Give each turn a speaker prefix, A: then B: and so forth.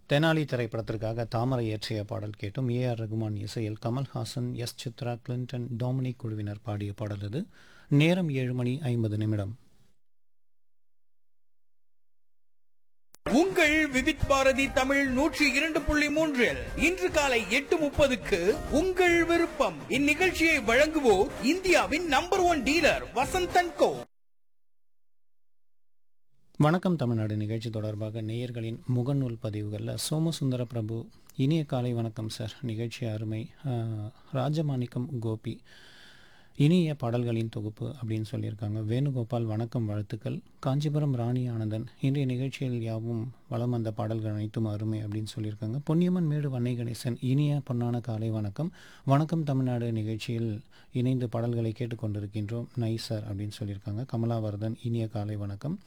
A: தெனாலி திரைப்படத்திற்காக தாமரை இயற்றிய பாடல் கேட்டும் ஏ ஆர் ரகுமான் இசையில் கமல்ஹாசன் எஸ் சித்ரா கிளின்டன் டாமினிக் குழுவினர் பாடிய பாடல் இது நேரம் ஏழு மணி ஐம்பது நிமிடம்
B: உங்கள் விவித் பாரதி தமிழ் நூற்றி இரண்டு புள்ளி மூன்றில் இன்று காலை எட்டு முப்பதுக்கு உங்கள் விருப்பம் இந்நிகழ்ச்சியை வழங்குவோர் இந்தியாவின் number one dealer Vasanth and Co
A: வணக்கம் தமிழ்நாடு நிகழ்ச்சி தொடர்பாக நேயர்களின் முகநூல் பதிவுகளில் சோமசுந்தர பிரபு இனிய காலை வணக்கம் சார் நிகழ்ச்சி அருமை ஆஹ், ராஜமாணிக்கம் கோபி இனிய பாடல்களின் தொகுப்பு அப்படின்னு சொல்லியிருக்காங்க வேணுகோபால் வணக்கம் வாழ்த்துக்கள் காஞ்சிபுரம் ராணி ஆனந்தன் இன்றைய நிகழ்ச்சியில் யாவும் வளம் வந்த பாடல்கள் அனைத்தும் அருமை அப்படின்னு சொல்லியிருக்காங்க பொன்னியம்மன் மேடு வன்னை கணேசன் இனிய பொன்னான காலை வணக்கம் வணக்கம் தமிழ்நாடு நிகழ்ச்சியில் இணைந்து பாடல்களை கேட்டுக்கொண்டிருக்கின்றோம் நைஸ் சார் அப்படின்னு சொல்லியிருக்காங்க கமலாவர்தன் இனிய காலை வணக்கம்